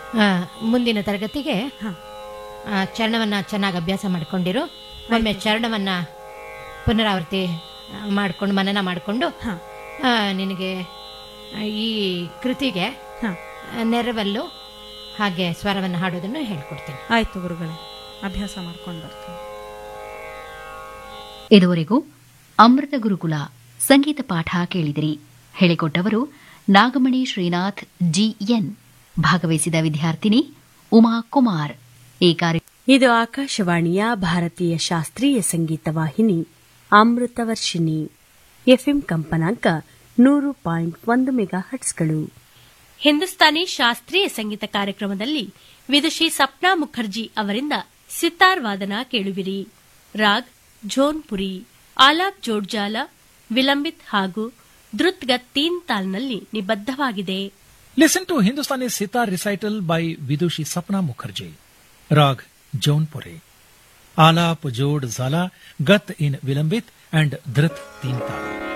ಆ, ಮುಂದಿನ ತರಗತಿಗೆ ಹಾ. ಆ, ಚರಣವನ್ನ ಚೆನ್ನಾಗಿ ಅಭ್ಯಾಸ ಮಾಡ್ಕೊಂಡಿರು ಒಮ್ಮೆ ಚರಣವನ್ನ ಪುನರಾವರ್ತಿ ಮಾಡಿಕೊಂಡು ಮನನ ಮಾಡಿಕೊಂಡು ಹಾ ನಿನಗೆ ಆ, ಈ ಕೃತಿಗೆ ಹಾ ಆ, ನೆರವಲ್ಲು ಹಾಗೆ ಸ್ವರವನ್ನು ಹಾಡೋದನ್ನು ಹೇಳ್ಕೊಡ್ತೀನಿ ಆಯ್ತು ಗುರುಗಳೇ ಅಭ್ಯಾಸ ಮಾಡ್ಕೊಂಡು ಬರ್ತೀನಿ ಇದುವರೆಗೂ ಅಮೃತ ಗುರುಕುಲ ಸಂಗೀತ ಪಾಠ ಕೇಳಿದಿರಿ ಹೇಳಿಕೊಟ್ಟವರು ನಾಗಮಣಿ ಶ್ರೀನಾಥ್ ಜಿಎನ್ ಭಾಗವಹಿಸಿದ ವಿದ್ಯಾರ್ಥಿನಿ ಉಮಾ ಕುಮಾರ್ ಈ ಕಾರ್ಯ ಇದು ಆಕಾಶವಾಣಿಯ ಭಾರತೀಯ ಶಾಸ್ತ್ರೀಯ ಸಂಗೀತ ವಾಹಿನಿ ಅಮೃತವರ್ಷಿಣಿ ಎಫ್ಎಂ ಕಂಪನಾಂಕ ನೂರು ಪಾಯಿಂಟ್ ಒಂದು ಮೆಗಾ ಹಟ್ಸ್ಗಳು ಹಿಂದೂಸ್ತಾನಿ ಶಾಸ್ತ್ರೀಯ ಸಂಗೀತ ಕಾರ್ಯಕ್ರಮದಲ್ಲಿ ವಿದುಷಿ ಸಪ್ನಾ ಮುಖರ್ಜಿ ಅವರಿಂದ ಸಿತಾರ್ ವಾದನ ಕೇಳುವಿರಿ ರಾಗ್ ಝೋನ್ಪುರಿ ಆಲಾಪ್ ಜೋಡ್ಜಾಲ ವಿಲಂಬಿತ್ ಹಾಗೂ ಧೃತ್ಗತ್ ತೀನ್ ತಾಲ್ನಲ್ಲಿ ನಿಬದ್ಧವಾಗಿದೆ Listen to Hindustani Sitar recital by Vidushi Sapna Mukherjee. Rag Jaunpuri. Alap Jod Zala, Gat in Vilambit and Dhrit Tintal.